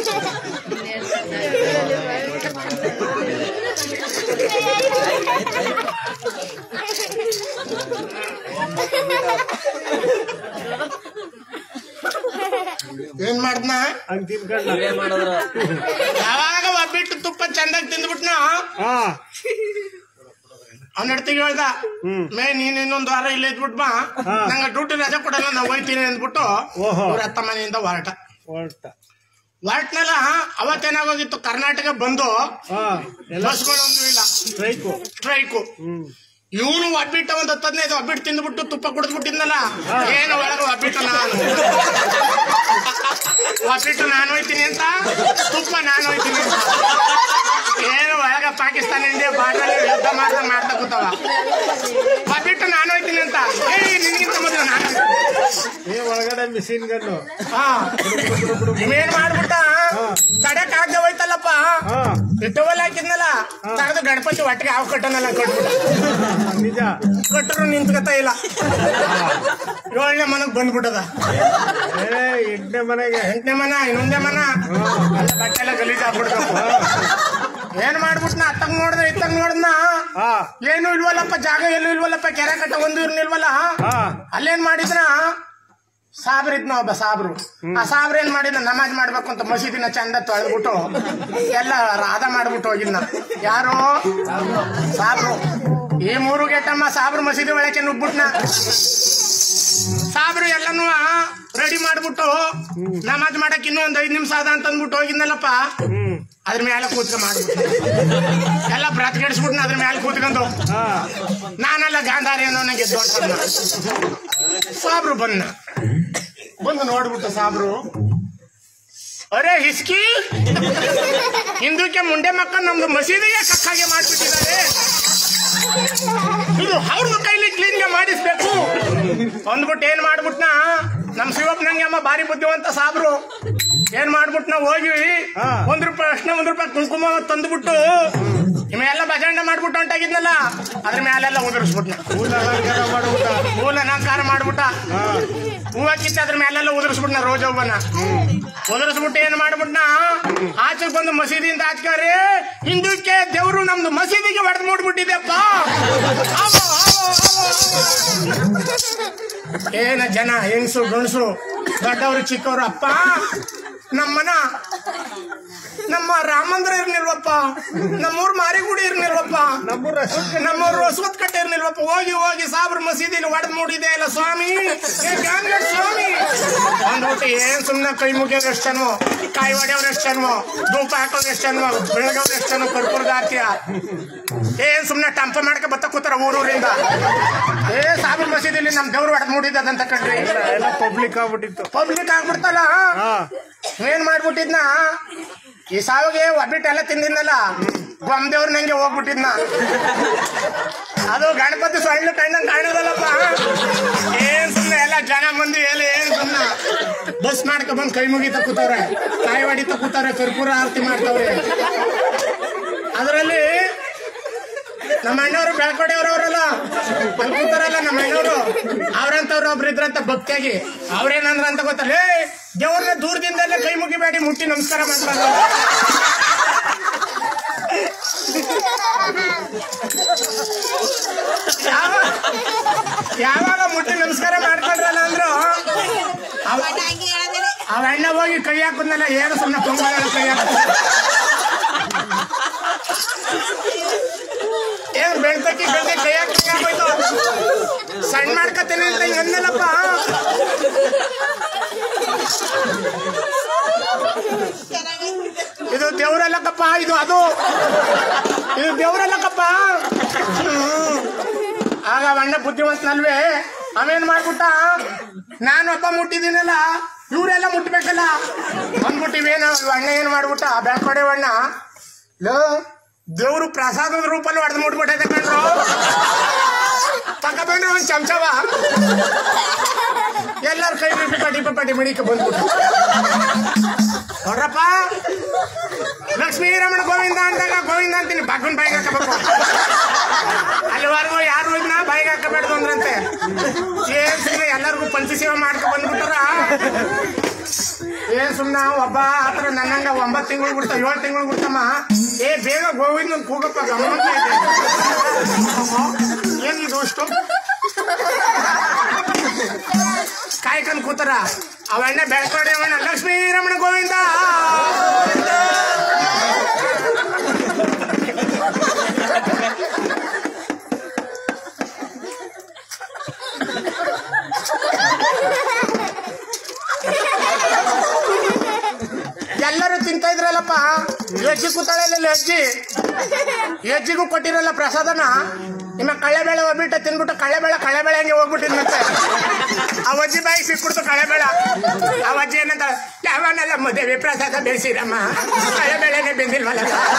ಏನ್ ಮಾಡ್ದ್ನ ಹಂಗ್ ತಿನ್ಕೊಂಡ ಯಾವಾಗ ಒಬ್ಬಿಟ್ಟು ತುಪ್ಪ ಚಂದಾಗಿ ತಿಂದ್ಬಿಟ್ನ ಹಾ ಅವ್ನ ಹೆಡ್ತಿಗೆ ಹೇಳ್ದ ಹ್ಮ್. ಮೇ ನೀನ್ ಇನ್ನೊಂದು ವಾರ ಇಲ್ಲೇ ಇದ್ಬಿಟ್ ಬಾ ಹಾ. ನಂಗೆ ಡ್ಯೂಟಿ ರಜೆ ಕೊಡಲ್ಲ ನಾ ಹೋಯ್ತೀನಿ ಅಂದ್ಬಿಟ್ಟು ಓಹೋ. ಅವ್ರ ಅತ್ತ ಮನೆಯಿಂದ ಹೊರಟ ಹೊರ್ಟ ಹೊರಟ್ನಲ್ಲ ಅವತ್ತೇನಾಗೋಗಿತ್ತು ಕರ್ನಾಟಕ ಬಂದು ಹಾ ಎಲ್ಲ ಬಸ್ಗಳೊಂದು ಇಲ್ಲ ಸ್ಟ್ರೈಕು ಸ್ಟ್ರೈಕು ಹ್ಮ್ ಇವನು ಒಬ್ಬಿಟ್ಟ ಒಂದ್ ಹತ್ತು ಹದಿನೈದು ಒಬ್ಬಿಟ್ಟು ತಿಂದ್ಬಿಟ್ಟು ತುಪ್ಪ ಕುಡಿದ್ಬಿಟ್ಟಿದ್ನಲ್ಲ ಏನು ಒಳಗ ಒಬ್ಬಿಟ್ಟು ನಾನು ಒಬ್ಬಿಟ್ಟು ನಾನು ಹೋಯ್ತೀನಿ ಅಂತ ತುಪ್ಪ ನಾನು ಹೋಯ್ತೀನಿ ಅಂತ ಏನು ಒಳಗ ಪಾಕಿಸ್ತಾನ ಇಂಡಿಯಾ ಬಾರ್ಡರ್ ಯುದ್ಧ ಮಾಡ್ತಾ ಮಾಡ್ತಾ ಕೂತಾವ ಒಬ್ಬಿಟ್ಟು ನಾನು ಹೋಯ್ತೀನಿ ಅಂತ ಏ ನಿನ್ಗಿಂತ ಮೊದಲು ನಾನು ಏ ಒಳಗಡೆ ಮಿಷಿನ್ ಗನ್ನು ಹಾ ನೀವೇನ್ ಮಾಡ್ಬಿಟ್ಟ ತಡಕ್ ಆಗದೆ ಹೋಯ್ತಲ್ಲಪ್ಪ ಹಾ ಇಟ್ಟವಲ್ಲ ಹಾಕಿದ್ನಲ್ಲ ತಗದು ಗಣಪತಿ ಒಟ್ಟಿಗೆ ಹಾವು ಕಟ್ಟನಲ್ಲ ಕಟ್ಬಿಟ್ಟ ನಿಜ ಕಟ್ಟರು ನಿಂತ್ಕತ ಇಲ್ಲ ಏಳನೇ ಮನಗ್ ಬಂದ್ಬಿಟ್ಟದ ಏ ಎಂಟನೇ ಮನೆಗೆ ಎಂಟನೇ ಮನ ಇನ್ನೊಂದೇ ಮನ ಎಲ್ಲ ಬಟ್ಟೆ ಎಲ್ಲ ಗಲೀಜ್ ಆಗ್ಬಿಡ್ಬೇಕು ಏನ್ ಮಾಡ್ಬಿಟ್ನ ಅತ್ತಂಗ್ ನೋಡಿದ್ರೆ ಇತ್ತಂಗ್ ನೋಡಿದ್ನ ಹಾ ಏನು ಇಲ್ವಲ್ಲಪ್ಪ ಜಾಗ ಎಲ್ಲೂ ಇಲ್ವಲ್ಲಪ್ಪ ಕೆರೆ ಕಟ್ಟ ಒಂದು ಇರ್ನಿಲ್ವಲ್ಲ ಹಾ ಅಲ್ಲೇನ್ ಮಾಡಿದ್ನ ಸಾಬ್ರ ಇದ್ನ ಒಬ್ಬ ಸಾಬ್ರು ಆ ಸಾಬ್ರ ಏನ್ ಮಾಡಿದ್ನ ನಮಾಜ್ ಮಾಡ್ಬೇಕು ಅಂತ ಮಸೀದಿನ ಚಂದ ತೊಳೆದ್ಬಿಟ್ಟು ಎಲ್ಲ ರಾಧ ಮಾಡ್ಬಿಟ್ಟು ಹೋಗಿದ್ನ ಯಾರು ಸಾಬ್ರು ಈ ಮೂರು ಗೆಟ್ಟಮ್ಮ ಸಾಬ್ರು ಮಸೀದಿ ಒಳಕ್ಕೆ ನುಗ್ಬಿಟ್ನ ಸಾಬ್ರು ಎಲ್ಲನೂ ರೆಡಿ ಮಾಡ್ಬಿಟ್ಟು ನಮಾಜ್ ಮಾಡಕ್ ಇನ್ನೂ ಒಂದ್ ಐದ್ ನಿಮಿಷ ಅದ ಅಂತ ಅಂದ್ಬಿಟ್ಟು ಹೋಗಿದ್ನಲ್ಲಪ್ಪ ಹ್ಮ್ ಅದ್ರ ಮೇಲೆ ಕೂತ್ಕೊಂಡ್ ಮಾಡ್ಬಿಟ್ಟು ಎಲ್ಲ ಬ್ರತ್ ಕೆಡಿಸ್ಬಿಟ್ನ ಅದ್ರ ಮೇಲೆ ಕೂತ್ಕೊಂಡು ಹಾ ನಾನೆಲ್ಲ ಗಾಂಧಾರಿ ಅನ್ನೋ ನಂಗೆ ಗೆದ್ದು ಸಾಬ್ರು ಬಂದ ಬಂದು ನೋಡ್ಬಿಟ್ಟು ಸಾಬ್ರು ಅರೆ ಹಿಸ್ಕಿ ಹಿಂದೂಕ್ಕೆ ಮುಂಡೆ ಮಕ್ಕ ನಮ್ದು ಮಸೀದಿಗೆ ಕಕ್ಕಾಗೆ ಮಾಡ್ಬಿಟ್ಟಿದ್ದಾರೆ ಇದು ಅವ್ರ ಕೈಲಿ ಕ್ಲೀನ್ ಗೆ ಮಾಡಿಸ್ಬೇಕು ಅಂದ್ಬಿಟ್ಟು ಏನ್ ಮಾಡ್ಬಿಟ್ನ ನಮ್ ಶಿವಪ್ಪನಂಗೆ ಅಮ್ಮ ಭಾರಿ ಬುದ್ಧಿವಂತ ಸಾಬ್ರು ಏನ್ ಮಾಡ್ಬಿಟ್ನ ಹೋಗಿ ಹಾ. ಒಂದ್ ರೂಪಾಯಿ ಅಷ್ಟೇ ಒಂದ್ ರೂಪಾಯಿ ಕುಂಕುಮ ತಂದ್ಬಿಟ್ಟು ಇವೆಲ್ಲ ಭಜಂಡ ಮಾಡ್ಬಿಟ್ಟು ಹೊಂಟಾಗಿದ್ನಲ್ಲ ಅದ್ರ ಮೇಲೆಲ್ಲ ಉದುರಿಸ್ಬಿಟ್ನ ಹೂಲ ಅಲಂಕಾರ ಮಾಡ್ಬಿಟ್ಟ ಹೂಲ ಅಲಂಕಾರ ಮಾಡ್ಬಿಟ್ಟ ಹಾ ಹೂವ ಕಿತ್ತ ಅದ್ರ ಮೇಲೆಲ್ಲ ಉದುರಿಸ್ಬಿಟ್ನ ರೋಜ ಹೂವನ್ನ ಉದುರಿಸ್ಬಿಟ್ಟು ಏನ್ ಮಾಡ್ಬಿಟ್ನ ಆಚೆಗೆ ಬಂದು ಮಸೀದಿಯಿಂದ ಆಚೆಗಾರೆ ಹಿಂದೂಕ್ಕೆ ದೇವ್ರು ನಮ್ದು ಮಸೀದಿಗೆ ಹೊಡೆದು ಮೂಡ್ಬಿಟ್ಟಿದೆಪ್ಪ ಆವೋ, ಆವೋ, ಆವೋ, ಆವೋ. ಏನ ಜನ ಹೆಂಗಸು ಗಂಡಸರು ದೊಡ್ಡವರು ಚಿಕ್ಕವರು ಅಪ್ಪ ನಮ್ಮನ ನಮ್ಮ ರಾಮಂದ್ರ ಇರ್ನಿಲ್ವಪ್ಪ ನಮ್ಮೂರ್ ಮಾರಿಗುಡಿ ಇರ್ನಿಲ್ವಪ್ಪ ನಮ್ಮೂರ ನಮ್ಮವ್ರು ಹೊಸವತ್ ಕಟ್ಟೆ ಇರ್ನಿಲ್ವಪ್ಪ ಹೋಗಿ ಹೋಗಿ ಸಾಬ್ರ ಮಸೀದಿಲಿ ಒಡೆದ್ ಮೂಡಿದೆ ಅಲ್ಲ ಸ್ವಾಮಿ ಏ ಜ್ಞಾನಗಢ ಸ್ವಾಮಿ ಅಂದ್ಬಿಟ್ಟು ಏನ್ ಸುಮ್ನೆ ಕೈ ಮುಗಿಯೋರು ಎಷ್ಟನೋ ಕಾಯಿ ಹೊಡೆಯವ್ರು ಎಷ್ಟನೋ ಧೂಪ ಹಾಕೋರು ಎಷ್ಟನೋ ಬೆಳಗವ್ರು ಎಷ್ಟನೋ ಕರ್ಪೂರದ ಆರ್ತಿಯ ಏನ್ ಸುಮ್ನೆ ಟಂಪ ಮಾಡ್ಕ ಬತ್ತ ಕೂತಾರ ಊರೂರಿಂದ ಏ ಸಾಬ್ರ ಮಸೀದಿಲಿ ನಮ್ ದೇವ್ರು ಹೊಡೆದ್ ಮೂಡಿದಂತ ಕಣ್ರಿ ಎಲ್ಲ ಪಬ್ಲಿಕ್ ಆಗ್ಬಿಟ್ಟಿತ್ತು ಪಬ್ಲಿಕ್ ಆಗ್ಬಿಡ್ತಲ್ಲ ಹಾ ಏನ್ ಮಾಡ್ಬಿಟ್ಟಿದ್ನ ಈ ಸಾವಿಗೆ ಒಬ್ಬಿಟ್ಟು ಎಲ್ಲ ತಿಂದಿದ್ನಲ್ಲ ಗೊಂದೇವ್ರ ನಂಗೆ ಹೋಗ್ಬಿಟ್ಟಿದ್ನ ಅದು ಗಣಪತಿ ಸೊಳ್ಳೆ ಕಣ್ಣಂಗ್ ಕಾಣೋದಲ್ಲಪ್ಪ ಏನ್ ಸುಮ್ನೆ ಎಲ್ಲ ಜನ ಮಂದಿ ಎಲ್ಲ ಏನ್ ಸುಮ್ನೆ ಬಸ್ ಮಾಡ್ಕೊ ಬಂದ್ ಕೈ ಮುಗಿತ ಕೂತವ್ರೆ ಕಾಯಿ ಹೊಡಿತ ಕೂತವ್ರೆ ಕರ್ಪೂರ ಆರತಿ ಮಾಡ್ತವ್ರೆ ಅದರಲ್ಲಿ ನಮ್ಮ ಅಣ್ಣವರು ಬೆಳ್ಕೊಡೆಯವ್ರು ಅವರಲ್ಲ ಅಲ್ಲಿ ಕೂತಾರಲ್ಲ ನಮ್ಮ ಅಣ್ಣವರು ಅವ್ರಂತವ್ರು ಒಬ್ರು ಇದ್ರಂತ ಭಕ್ತಿಯಾಗಿ ಅವ್ರೇನಂದ್ರ ಅಂತ ಗೊತ್ತಲ್ಲ ಏ ದೇವ್ರನ್ನ ದೂರದಿಂದಲೇ ಕೈ ಮುಗಿಬೇಡಿ ಮುಟ್ಟಿ ನಮಸ್ಕಾರ ಮಾಡ್ತಾರೆ ಯಾವ- ಯಾವಾಗ ಮುಟ್ಟಿ ನಮಸ್ಕಾರ ಮಾಡ್ಕೊಂಡ್ರಲ್ಲ ಅಂದ್ರು ಅವ- ಅವ ಅಣ್ಣ ಹೋಗಿ ಕೈ ಹಾಕುದ್ನಲ್ಲ ಏನು ಸುಮ್ಮನೆ ಪೊಂಗಲ್ ಕೈ ಹಾಕ ಏನ್ ಬೆಳ್ತಕ್ಕಿ ಬೆಳ್ದೆ ಕೈ ಹಾಕಿ ಆಗೋಯ್ತು ಸಣ್ಣ ಮಾಡ್ಕತೀನಿ ಅಂತ ಹಿಂಗ್ ಅಂದ್ನಲ್ಲಪ್ಪ ಇದು ದೇವ್ರಲ್ಲಕ್ಕಪ್ಪ ಇದು ಅದು ಇದು ದೇವ್ರಲ್ಲಕ್ಕಪ್ಪ ಹ್ಮ್. ಆಗ ಅವ ಅಣ್ಣ ಬುದ್ಧಿವಂತನಲ್ವೇ ಅವೇನ್ ಮಾಡ್ಬಿಟ್ಟ ನಾನೊಬ್ಬ ಮುಟ್ಟಿದ್ದೀನಲ್ಲ ಇವರೆಲ್ಲ ಮುಟ್ಬೇಕಲ್ಲ ಅಂದ್ಬಿಟ್ಟಿವೇನು ಅಣ್ಣ ಏನ್ ಮಾಡ್ಬಿಟ್ಟ ಬೆಳ್ಕೊಡೆ ಅಣ್ಣ ಲೋ ದೇವ್ರು ಪ್ರಸಾದದ ರೂಪಲ್ಲಿ ಹೊಡೆದು ಮುಟ್ಬಿಟ್ಟೈತೆ ಕಣ್ರು ತಗೊಂಡ್ರೆ ಒಂದ್ ಚಮಚವ ಎಲ್ಲರ ಕೈ ಬಿಟ್ಟು ಪಟಿ ಪಟಿ ಮಡಿಕ ಬಂದ್ಬಿಟ್ಟು ನೋಡ್ರಪ್ಪ ಲಕ್ಷ್ಮೀ ರಮಣ ಗೋವಿಂದ ಅಂದಾಗ ಗೋವಿಂದ ಅಂತೀನಿ ಬಗ್ಗನ್ ಬಾಯಿಗೆ ಹಾಕಬೇಕು ಅಲ್ಲಿವರೆಗೂ ಯಾರು ಇದನ್ನ ಬಾಯಿಗೆ ಹಾಕಬೇಡ್ದು ಅಂದ್ರಂತೆ ಏನ್ ಸುಮ್ಮನೆ ಎಲ್ಲರಿಗೂ ಪಂಚ ಸೇವೆ ಮಾಡ್ಕೊ ಬಂದ್ಬಿಟ್ಟಾರ ಏನ್ ಸುಮ್ನ ಒಬ್ಬ ಆತರ ನನ್ನ ನನ್ನಂಗ ಒಂಬತ್ತು ತಿಂಗಳು ಬಿಡ್ತಾವ ಏಳು ತಿಂಗಳು ಬಿಡ್ತಮ್ಮ ಏ ಬೇಗ ಗೋವಿಂದ ಕೂಗಪ್ಪ ಗಮನ ಇದೆ ಏನಿದು ಅಷ್ಟು ಕಾಯ್ಕೊಂಡ್ ಕೂತಾರ ಅವಣ್ಣ ಬೆಳ್ಕೊಂಡೆ ಅವಣ್ಣ ಲಕ್ಷ್ಮೀ ರಮಣ ಗೋವಿಂದ ಎಲ್ಲರೂ ತಿಂತಾ ಇದ್ರಲ್ಲಪ್ಪ ಹೆಜ್ಜಿ ಕೂತಾಳಲ್ಲ ಹೆಜ್ಜಿ ಹೆಜ್ಜಿಗೂ ಕೊಟ್ಟಿರಲ್ಲ ಪ್ರಸಾದನ ನಿಮ್ಮ ಕಳ್ಳೆಬೇಳೆ ಹೋಗ್ಬಿಟ್ಟು ತಿನ್ಬಿಟ್ಟು ಕಳ್ಳೆಬೇಳೆ ಕಳ್ಳೆಬೇಳೆ ಹಂಗೆ ಹೋಗ್ಬಿಟ್ಟಿದ್ನಂತೆ ಆ ಅಜ್ಜಿ ಬಾಯಿ ಸಿಕ್ಬಿಡ್ತು ಕಳ್ಳೆಬೇಳೆ ಆ ಅಜ್ಜಿ ಏನಂತ ಯಾವನ್ನೆಲ್ಲ ಮದುವೆ ಪ್ರಸಾದ ಬೇಯಿಸಿರಮ್ಮ ಕಳ್ಳೆಬೇಳೆನೆ ಬೆಂದಿಲ್ವಲ್ಲ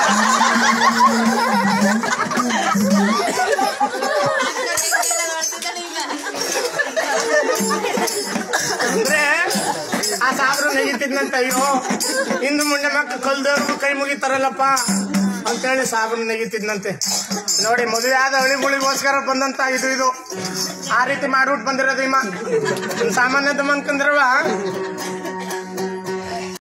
ಅಂದ್ರೆ ಆ ಸಾಬ್ರು ನೆಗಿತಿದ್ನಂತ ಅಯ್ಯೋ ಹಿಂದು ಮುಂಡೆ ಮಕ್ಕ ಕಲ್ದವ್ರು ಕೈ ಮುಗಿತಾರಲ್ಲಪ್ಪ ಅಂತೇಳಿ ಸಾಬ್ರು ನೆಗಿತಿದ್ನಂತೆ ನೋಡಿ ಮದುವೆ ಆದ ಹಳಿಗಳಿಗೋಸ್ಕರ ಬಂದಂತ ಇದು ಇದು ಆ ರೀತಿ ಮಾಡ್ಬಿಟ್ಟು ಬಂದಿರೋದು ಇಮ್ಮ ಸಾಮಾನ್ಯದ ಮನ್ಕಂದ್ರವ